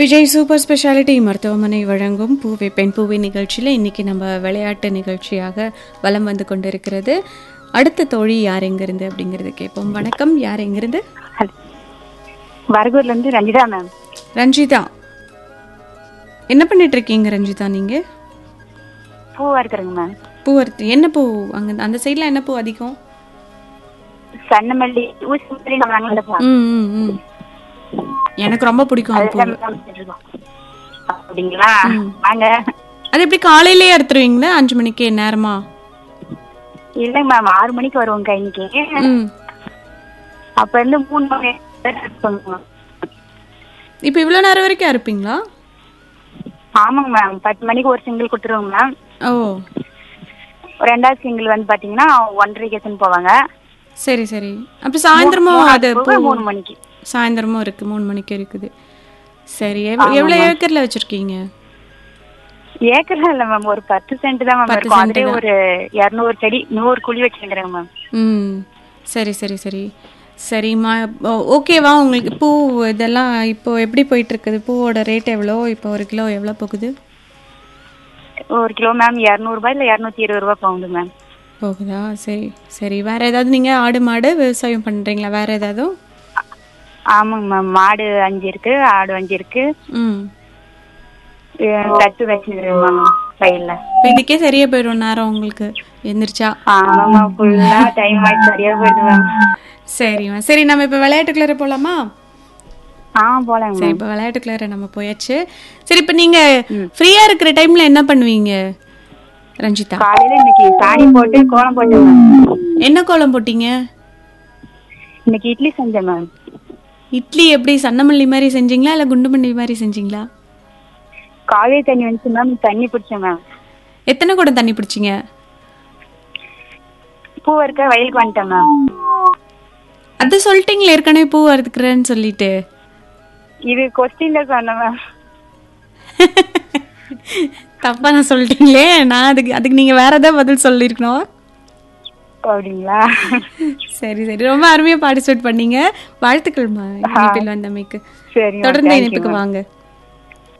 Vijay super speciality மருத்துவமனை வழங்கும் பூவை பெண் பூவை நிகழ்ச்சியில் இன்னைக்கு நம்ம விளையாட்டு நிகழ்ச்சியாக வலம் வந்து கொண்டிருக்கிறது அடுத்த தோழி யார் எங்கிருந்து அப்படிங்கிறது கேட்போம் வணக்கம் யார் எங்கிருந்து வரகூர்ல இருந்து ரஞ்சிதா மேம் ரஞ்சிதா என்ன பண்ணிட்டு இருக்கீங்க ரஞ்சிதா நீங்க பூவா இருக்கிறேங்க மேம் பூ அறுத்து என்ன பூ அங்க அந்த சைடில் என்ன பூ அதிகம் சன்னமல்லி ஊசி மல்லி நம்ம அங்க போவோம் ம் ம் ம் எனக்கு ரொம்ப பிடிக்கும் அந்த பூ அதுதான் மேம் வச்சிட்டு இருக்கோம். அப்படிங்களா வாங்க அது எப்படி காலையிலேயே அறுத்துருவீங்களா அஞ்சு மணிக்கு நேரமா இல்லைங்க மேம் ஆறு மணிக்கு வருவோங்க இன்னைக்கு ம் அப்ப இருந்து மூணு மணி வரை இருப்போங்க மேம். இப்போ இவ்வளோ நேரம் வரைக்கும் அறுப்பீங்களா ஆமாங்க மேம் பத்து மணிக்கு ஒரு சிங்கிள் கொடுத்துருவோங்க மேம் ஓ ரெண்டாவது சிங்கிள் வந்து பாத்தீங்கன்னா ஒன்றரைக்கு எத்தனை போவாங்க சரி சரி அப்போ சாயந்தரமும் அது பூ போக மூணு மணிக்கு சாயந்தரமும் இருக்கு மூணு மணிக்கு இருக்குது சரி எவ்வளோ எவ்வளோ ஏக்கர்ல வச்சிருக்கீங்க ஏக்கர்லாம் இல்ல மேம் ஒரு பத்து சென்ட் தான் மேம் இருக்கும் அதுலயே ஒரு இருநூறு செடி நூறு குழி வச்சிருக்கிறேங்க மேம் ம் சரி சரி சரி சரிம்மா ஓ- ஓகேவா உங்களுக்கு பூ இதெல்லாம் இப்போ எப்படி போயிட்டு இருக்குது பூவோட ரேட் எவ்வளோ இப்போ ஒரு கிலோ எவ்வளோ போகுது ஒரு கிலோ மேம் இரநூறுபா இல்ல இரநூத்தி இருபது ரூபா போகுது மேம் போகுதா சரி சரி வேற ஏதாவது நீங்க ஆடு மாடு விவசாயம் பண்றீங்களா வேற ஏதாவது ஆமாங்க மேம் மாடு அஞ்சு இருக்கு ஆடு அஞ்சு இருக்கு ம் அஹ் தட்டு வச்சிருக்கேன் மேம் வயல்ல இப்போ இதுக்கே சரியா போயிடும் நேரம் உங்களுக்கு எந்திரிச்சா ஆமாம்மா ஃபுல்லா டைம் ஆயிடுச்சு சரியா போயிடுது மேம் சரிம்மா சரி நம்ம இப்போ விளையாட்டுக்குள்ளார போலாமா ஆ போலாங்க சரி இப்போ விளையாட்டுக்குள்ளார நம்ம போயாச்சு சரி இப்போ நீங்க ஃப்ரீயா இருக்கிற டைம்ல என்ன பண்ணுவீங்க ரஞ்சிதா காலையில இன்னைக்கு சாணி போட்டு கோலம் போட்டேன் மேம் என்ன கோலம் போட்டீங்க இன்னைக்கு இட்லி செஞ்சேன் மேம் இட்லி எப்படி சன்னமல்லி மாதிரி செஞ்சீங்களா இல்ல குண்டுமல்லி மாதிரி செஞ்சீங்களா காவேரி தண்ணி வந்துச்சு மேம் தண்ணி பிடிச்சேன் மேம் எத்தனை குடம் தண்ணி பிடிச்சீங்க பூ இருக்க வயலுக்கு வந்துட்டேன் மேம் அது சொல்லிட்டீங்களே ஏற்கனவே பூ வறுத்துக்கிறேன்னு சொல்லிட்டு இது கொஸ்டின்ல சொன்னேன் மேம் தப்பா நான் சொல்லிட்டீங்களே நான் அதுக்கு அதுக்கு நீங்க வேற ஏதாவது பதில் சொல்லியிருக்கணும் அப்படிங்களா சரி சரி ரொம்ப அருமையா பார்ட்டிசிபேட் பண்ணீங்க வாழ்த்துக்கள்மா இணைப்பில் வந்தமைக்கு சரி தொடர்ந்து இணைப்புக்கு வாங்க